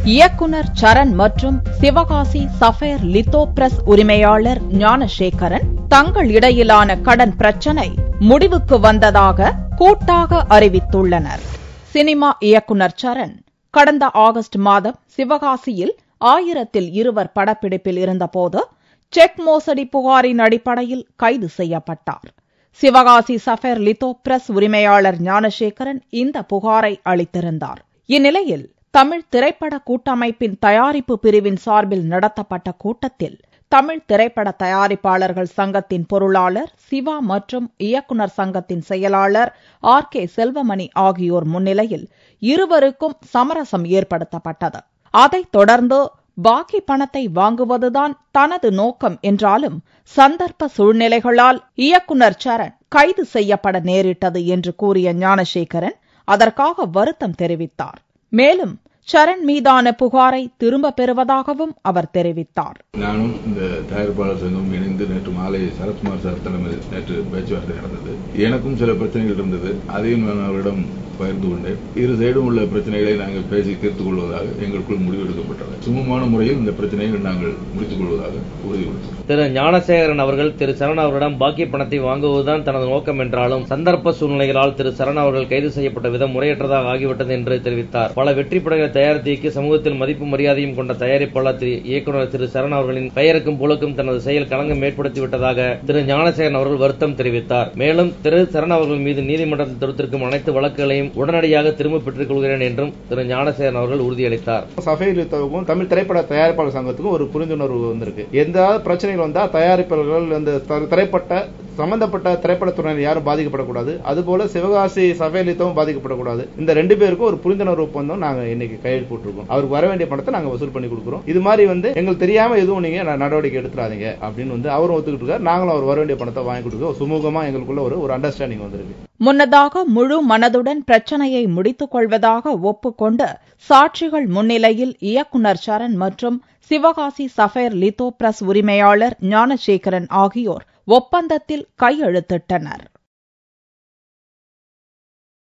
இயக்குனர் சரண் மற்றும் Sivakasi sapphire litho press உரிமையாளர் ஞானசேகரன் தங்கள் இடையிலான கடன் பிரச்சினை முடிவுக்கு வந்ததாக கூட்டாக அறிவித்துள்ளனர் சினிமா இயக்குனர் சரண் கடந்த ஆகஸ்ட் மாதம் சிவகாசியில் ஆயிரத்தில் இருவர் படப்பிடிப்பில் இருந்தபோது செக் மோசடி புகாரின் அடிப்படையில் கைது செய்யப்பட்டார் சிவகாசி சஃபேர் லித்தோ பிரஸ் உரிமையாளர் ஞானசேகரன் இந்த புகாரை அளித்திருந்தார் இந்நிலையில் தமிழ் திரைப்பட கூட்டமைப்பின் தயாரிப்பு பிரிவின் சார்பில் நடத்தப்பட்ட கூட்டத்தில் தமிழ் திரைப்பட தயாரிப்பாளர்கள் சங்கத்தின் பொருளாளர் சிவா மற்றும் இயக்குனர் சங்கத்தின் செயலாளர் ஆர் கே செல்வமணி ஆகியோர் முன்னிலையில் இருவருக்கும் சமரசம் ஏற்படுத்தப்பட்டது அதைத் தொடர்ந்து பாக்கி பணத்தை வாங்குவதுதான் தனது நோக்கம் என்றாலும் சந்தர்ப்ப சூழ்நிலைகளால் இயக்குனர் சரண் கைது செய்யப்பட நேரிட்டது என்று கூறிய ஞானசேகரன் அதற்காக வருத்தம் தெரிவித்தார் மேலும் சரண் மீதான புகாரை திரும்ப பெறுவதாகவும் அவர் தெரிவித்தார் நானும் இந்த தயாரிப்பாளர் சங்கம் இணைந்து நேற்று மாலை சரத்குமார் சார் தலைமையில் நேற்று பேச்சுவார்த்தை நடந்தது எனக்கும் சில பிரச்சனைகள் இருந்தது அதையும் நான் அவரிடம் பகிர்ந்து கொண்டேன் இரு சைடும் உள்ள பிரச்சனைகளை நாங்கள் பேசி தீர்த்துக் கொள்வதாக எங்களுக்குள் முடிவெடுக்கப்பட்டது சுமூகமான முறையில் இந்த பிரச்சனையை நாங்கள் முடித்துக் கொள்வதாக உறுதியளித்தோம் திரு ஞானசேகரன் அவர்கள் திரு சரண் அவர்களிடம் பாக்கி பணத்தை வாங்குவதுதான் தனது நோக்கம் என்றாலும் சந்தர்ப்ப சூழ்நிலைகளால் திரு சரண் அவர்கள் கைது செய்யப்பட்ட விதம் முறையற்றதாக ஆகிவிட்டது என்று தெரிவித்தார் பல வெற்றி படங்களை தயாரித்திக்கு சமூகத்தில் மதிப்பு மரியாதையும் கொண்ட தயாரிப்பாளர் திரு இயக்குநர் திரு சரண் அவர்களின் பெயருக்கும் புலக்கும் தனது செயல் களங்கம் ஏற்படுத்திவிட்டதாக திரு ஞானசேகரன் அவர்கள் வருத்தம் தெரிவித்தார் மேலும் திரு சரண் அவர்கள் மீது நீதிமன்றத்தில் தொடுத்திருக்கும் அனைத்து வழக்குகளையும் உடனடியாக திரும்ப பெற்றுக் கொள்கிறேன் என்றும் திரு ஞானசேகரன் அவர்கள் உறுதியளித்தார் சஃபைலுக்கும் தமிழ் திரைப்பட தயாரிப்பாளர் சங்கத்துக்கும் ஒரு புரிந்துணர்வு வந்திருக்கு எந்த பிரச்சனைகள் வந்தா தயாரிப்பாளர்கள் அந்த த- திரைப்பட்ட சம்பந்தப்பட்ட திரைப்படத்துறையினர் யாரும் பாதிக்கப்படக்கூடாது அதுபோல சிவகாசி சஃபேலித்தவும் பாதிக்கப்படக்கூடாது இந்த ரெண்டு பேருக்கும் ஒரு புரிந்துணர்வு ஒப்பந்தம் நாங்க இன்னைக்கு கையெழுத்து போட்டிருக்கோம் அவருக்கு வர வேண்டிய பணத்தை நாங்க வசூல் பண்ணி கொடுக்குறோம் இது மாதிரி வந்து எங்களுக்கு தெரியாம எதுவும் நீங்க ந- நடவடிக்கை எடுத்துறாதீங்க அப்படின்னு வந்து அவரும் ஒத்துக்கிட்டு இருக்காரு நாங்களும் அவர் வர வேண்டிய பணத்தை வாங்கி கொடுக்குறோம் சுமூகமா எங்களுக்குள்ள ஒரு ஒரு அண்டர்ஸ்டாண்டிங் வந்திருக்கு முன்னதாக முழு மனதுடன் பிரச்சனையை முடித்துக் கொள்வதாக ஒப்புக்கொண்டு சாட்சிகள் முன்னிலையில் இயக்குனர் சரண் மற்றும் சிவகாசி சஃபேர் லித்தோ பிரஸ் உரிமையாளர் ஞானசேகரன் ஆகியோர் ஒப்பந்தத்தில் கையெழுத்திட்டனர்